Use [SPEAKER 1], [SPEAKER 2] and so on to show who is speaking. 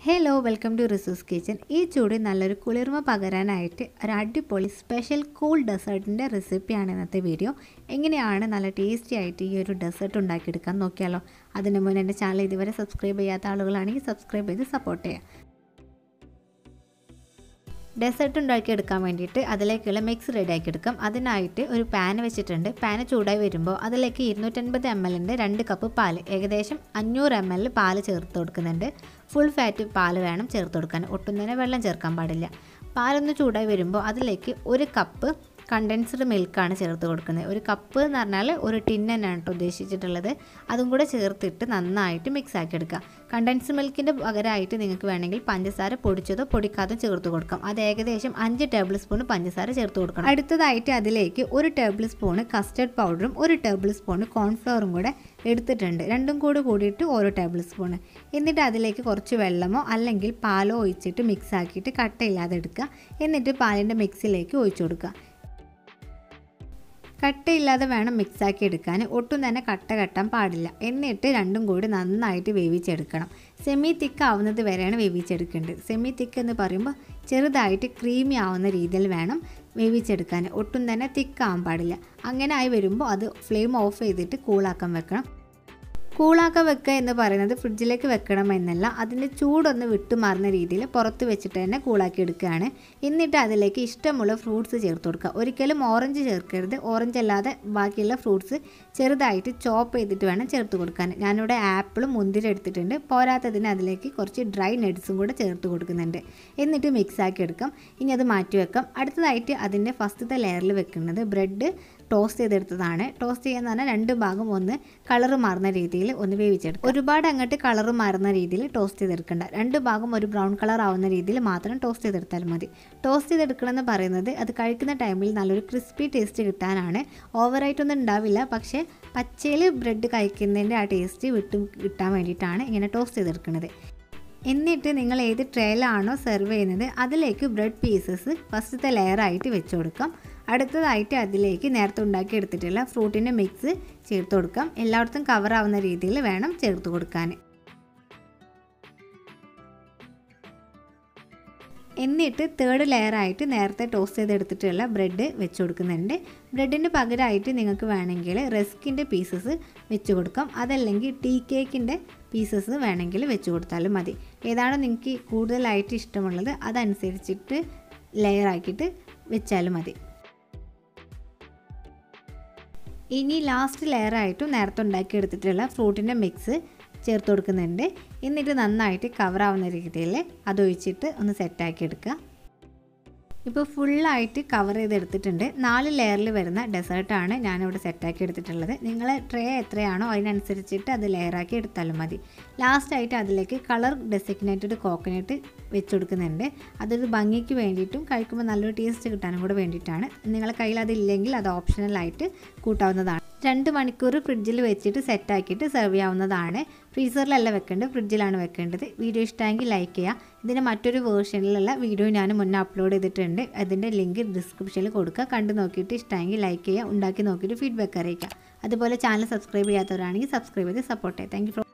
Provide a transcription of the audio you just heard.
[SPEAKER 1] hello welcome to Rizu's kitchen ഈ ചൂട് നല്ലൊരു കുളിർമ പകരാനായിട്ട് ഒരു അടിപൊളി സ്പെഷ്യൽ കൂൾ ഡെസേർട്ടിൻ്റെ റെസിപ്പിയാണ് ഇന്നത്തെ വീഡിയോ എങ്ങനെയാണ് നല്ല ടേസ്റ്റി ആയിട്ട് ഈ ഒരു ഡെസേർട്ട് ഉണ്ടാക്കിയെടുക്കാൻ നോക്കിയാലോ അതിന് മുന്നേ എൻ്റെ ചാനൽ ഇതുവരെ സബ്സ്ക്രൈബ് ചെയ്യാത്ത ആളുകളാണെങ്കിൽ സബ്സ്ക്രൈബ് ചെയ്ത് സപ്പോർട്ട് ചെയ്യാം ഡെസേർട്ട് ഉണ്ടാക്കിയെടുക്കാൻ വേണ്ടിയിട്ട് അതിലേക്കുള്ള മിക്സ് റെഡിയാക്കി എടുക്കാം അതിനായിട്ട് ഒരു പാൻ വെച്ചിട്ടുണ്ട് പാന് ചൂടായി വരുമ്പോൾ അതിലേക്ക് ഇരുന്നൂറ്റൻപത് എം എല്ലിൻ്റെ രണ്ട് കപ്പ് പാൽ ഏകദേശം അഞ്ഞൂറ് എം എൽ പാൽ ചേർത്ത് കൊടുക്കുന്നുണ്ട് ഫുൾ ഫാറ്റ് പാൽ വേണം ചേർത്ത് കൊടുക്കാൻ ഒട്ടും തന്നെ വെള്ളം ചേർക്കാൻ പാടില്ല പാലൊന്ന് ചൂടായി വരുമ്പോൾ അതിലേക്ക് ഒരു കപ്പ് കണ്ടൻസ്ഡ് മിൽക്കാണ് ചേർത്ത് കൊടുക്കുന്നത് ഒരു കപ്പ് എന്ന് പറഞ്ഞാൽ ഒരു ടിൻ തന്നെയാണ് കേട്ടോ ഉദ്ദേശിച്ചിട്ടുള്ളത് അതും കൂടെ ചേർത്തിട്ട് നന്നായിട്ട് മിക്സ് ആക്കി എടുക്കുക കണ്ടൻസ്ഡ് മിൽക്കിൻ്റെ പകരമായിട്ട് നിങ്ങൾക്ക് വേണമെങ്കിൽ പഞ്ചസാര പൊടിച്ചതോ പൊടിക്കാതോ ചേർത്ത് കൊടുക്കാം അത് ഏകദേശം അഞ്ച് ടേബിൾ സ്പൂൺ പഞ്ചസാര ചേർത്ത് കൊടുക്കണം അടുത്തതായിട്ട് അതിലേക്ക് ഒരു ടേബിൾ സ്പൂൺ കസ്റ്റർഡ് പൗഡറും ഒരു ടേബിൾ സ്പൂൺ കോൺഫ്ലവറും കൂടെ എടുത്തിട്ടുണ്ട് രണ്ടും കൂടി കൂടിയിട്ട് ഓരോ ടേബിൾ സ്പൂൺ എന്നിട്ട് അതിലേക്ക് കുറച്ച് വെള്ളമോ അല്ലെങ്കിൽ പാലോ ഒഴിച്ചിട്ട് മിക്സ് ആക്കിയിട്ട് കട്ടയില്ലാതെ എടുക്കുക എന്നിട്ട് പാലിൻ്റെ മിക്സിലേക്ക് ഒഴിച്ചു കൊടുക്കുക കട്ടയില്ലാതെ വേണം മിക്സാക്കി എടുക്കാൻ ഒട്ടും തന്നെ കട്ട കെട്ടാൻ പാടില്ല എന്നിട്ട് രണ്ടും കൂടി നന്നായിട്ട് വേവിച്ചെടുക്കണം സെമി തിക്ക് ആവുന്നത് വരെയാണ് വേവിച്ചെടുക്കേണ്ടത് സെമി തിക്ക് എന്ന് പറയുമ്പോൾ ചെറുതായിട്ട് ക്രീമി ആവുന്ന രീതിയിൽ വേണം വേവിച്ചെടുക്കാൻ ഒട്ടും തന്നെ തിക്കാവാൻ പാടില്ല അങ്ങനെ ആയി വരുമ്പോൾ അത് ഫ്ലെയിം ഓഫ് ചെയ്തിട്ട് കൂളാക്കാൻ വെക്കണം കൂളാക്കാൻ വെക്കുക എന്ന് പറയുന്നത് ഫ്രിഡ്ജിലേക്ക് വെക്കണം എന്നല്ല അതിൻ്റെ ചൂടൊന്ന് വിട്ടുമാറുന്ന രീതിയിൽ പുറത്ത് വെച്ചിട്ട് തന്നെ കൂളാക്കി എടുക്കുകയാണ് എന്നിട്ട് അതിലേക്ക് ഇഷ്ടമുള്ള ഫ്രൂട്ട്സ് ചേർത്ത് കൊടുക്കുക ഒരിക്കലും ഓറഞ്ച് ചേർക്കരുത് ഓറഞ്ച് അല്ലാതെ ബാക്കിയുള്ള ഫ്രൂട്ട്സ് ചെറുതായിട്ട് ചോപ്പ് ചെയ്തിട്ട് വേണം ചേർത്ത് കൊടുക്കാൻ ഞാനിവിടെ ആപ്പിളും മുന്തിരി എടുത്തിട്ടുണ്ട് പോരാത്തതിന് അതിലേക്ക് കുറച്ച് ഡ്രൈ നട്ട്സും കൂടെ ചേർത്ത് കൊടുക്കുന്നുണ്ട് എന്നിട്ട് മിക്സ് ആക്കി എടുക്കാം ഇനി അത് മാറ്റി വെക്കാം അടുത്തതായിട്ട് അതിൻ്റെ ഫസ്റ്റത്തെ ലെയറിൽ വെക്കുന്നത് ബ്രെഡ് ടോസ്റ്റ് ചെയ്തെടുത്തതാണ് ടോസ്റ്റ് ചെയ്യാന്ന് പറഞ്ഞാൽ രണ്ട് ഭാഗം ഒന്ന് കളർ മാറുന്ന രീതിയിൽ ഒന്ന് വേവിച്ചെടുക്കുക ഒരുപാട് അങ്ങോട്ട് കളർ മാറുന്ന രീതിയിൽ ടോസ്റ്റ് ചെയ്തെടുക്കണ്ട രണ്ട് ഭാഗം ഒരു ബ്രൗൺ കളർ ആവുന്ന രീതിയിൽ മാത്രം ടോസ്റ്റ് ചെയ്തെടുത്താൽ മതി ടോസ്റ്റ് ചെയ്തെടുക്കണമെന്ന് പറയുന്നത് അത് കഴിക്കുന്ന ടൈമിൽ നല്ലൊരു ക്രിസ്പി ടേസ്റ്റ് കിട്ടാനാണ് ഓവറായിട്ടൊന്നും ഉണ്ടാവില്ല പക്ഷേ പച്ചയിൽ ബ്രെഡ് കഴിക്കുന്നതിൻ്റെ ആ ടേസ്റ്റ് വിട്ട് കിട്ടാൻ വേണ്ടിയിട്ടാണ് ഇങ്ങനെ ടോസ്റ്റ് ചെയ്തെടുക്കുന്നത് എന്നിട്ട് നിങ്ങൾ ഏത് ട്രേയിലാണോ സെർവ് ചെയ്യുന്നത് അതിലേക്ക് ബ്രെഡ് പീസസ് ഫസ്റ്റത്തെ ലെയറായിട്ട് വെച്ച് കൊടുക്കാം അടുത്തതായിട്ട് അതിലേക്ക് നേരത്തെ ഉണ്ടാക്കി എടുത്തിട്ടുള്ള ഫ്രൂട്ടിൻ്റെ മിക്സ് ചേർത്ത് കൊടുക്കാം എല്ലായിടത്തും കവർ ആവുന്ന രീതിയിൽ വേണം ചേർത്ത് കൊടുക്കാൻ എന്നിട്ട് തേർഡ് ലെയറായിട്ട് നേരത്തെ ടോസ്റ്റ് ചെയ്തെടുത്തിട്ടുള്ള ബ്രെഡ് വെച്ച് കൊടുക്കുന്നുണ്ട് ബ്രെഡിന് പകരമായിട്ട് നിങ്ങൾക്ക് വേണമെങ്കിൽ റസ്കിൻ്റെ പീസസ് വെച്ച് കൊടുക്കാം അതല്ലെങ്കിൽ ടീ കേക്കിൻ്റെ പീസസ് വേണമെങ്കിൽ വെച്ച് കൊടുത്താലും മതി ഏതാണോ നിങ്ങൾക്ക് കൂടുതലായിട്ട് ഇഷ്ടമുള്ളത് അതനുസരിച്ചിട്ട് ലെയറാക്കിയിട്ട് വെച്ചാലും മതി ഇനി ലാസ്റ്റ് ലെയറായിട്ടും നേരത്തെ ഉണ്ടാക്കി എടുത്തിട്ടുള്ള ഫ്രൂട്ടിൻ്റെ മിക്സ് ചേർത്ത് കൊടുക്കുന്നുണ്ട് എന്നിട്ട് നന്നായിട്ട് കവറാവുന്ന രീതിയിൽ അതൊഴിച്ചിട്ട് ഒന്ന് സെറ്റാക്കി എടുക്കുക ഇപ്പോൾ ഫുള്ളായിട്ട് കവർ ചെയ്തെടുത്തിട്ടുണ്ട് നാല് ലെയറിൽ വരുന്ന ഡെസേർട്ടാണ് ഞാനിവിടെ സെറ്റാക്കി എടുത്തിട്ടുള്ളത് നിങ്ങൾ ട്രേ എത്രയാണോ അതിനനുസരിച്ചിട്ട് അത് ലെയറാക്കി എടുത്താലും മതി ലാസ്റ്റായിട്ട് അതിലേക്ക് കളർ ഡെസിഗ്നേറ്റഡ് കോക്കനട്ട് വെച്ച് കൊടുക്കുന്നുണ്ട് അതൊരു ഭംഗിക്ക് വേണ്ടിയിട്ടും കഴിക്കുമ്പോൾ നല്ലൊരു ടേസ്റ്റ് കിട്ടാനും കൂടെ വേണ്ടിയിട്ടാണ് നിങ്ങളുടെ കയ്യിൽ അതില്ലെങ്കിൽ അത് ഓപ്ഷണലായിട്ട് കൂട്ടാവുന്നതാണ് രണ്ട് മണിക്കൂർ ഫ്രിഡ്ജിൽ വെച്ചിട്ട് സെറ്റാക്കിയിട്ട് സെർവ് ചെയ്യാവുന്നതാണ് ഫ്രീസറിലല്ല വെക്കേണ്ടത് ഫ്രിഡ്ജിലാണ് വെക്കേണ്ടത് വീഡിയോ ഇഷ്ടമെങ്കിൽ ലൈക്ക് ചെയ്യുക ഇതിൻ്റെ മറ്റൊരു വേർഷനിലുള്ള വീഡിയോ ഞാൻ മുന്നേ അപ്ലോഡ് ചെയ്തിട്ടുണ്ട് അതിൻ്റെ ലിങ്ക് ഡിസ്ക്രിപ്ഷനിൽ കൊടുക്കുക കണ്ടു നോക്കിയിട്ട് ഇഷ്ടമെങ്കിൽ ലൈക്ക് ചെയ്യുക ഉണ്ടാക്കി നോക്കിയിട്ട് ഫീഡ്ബാക്ക് അറിയിക്കുക അതുപോലെ ചാനൽ സബ്സ്ക്രൈബ് ചെയ്യാത്തവരാണെങ്കിൽ സബ്സ്ക്രൈബ് ചെയ്ത് സപ്പോർട്ട് ചെയ്യുക താങ്ക്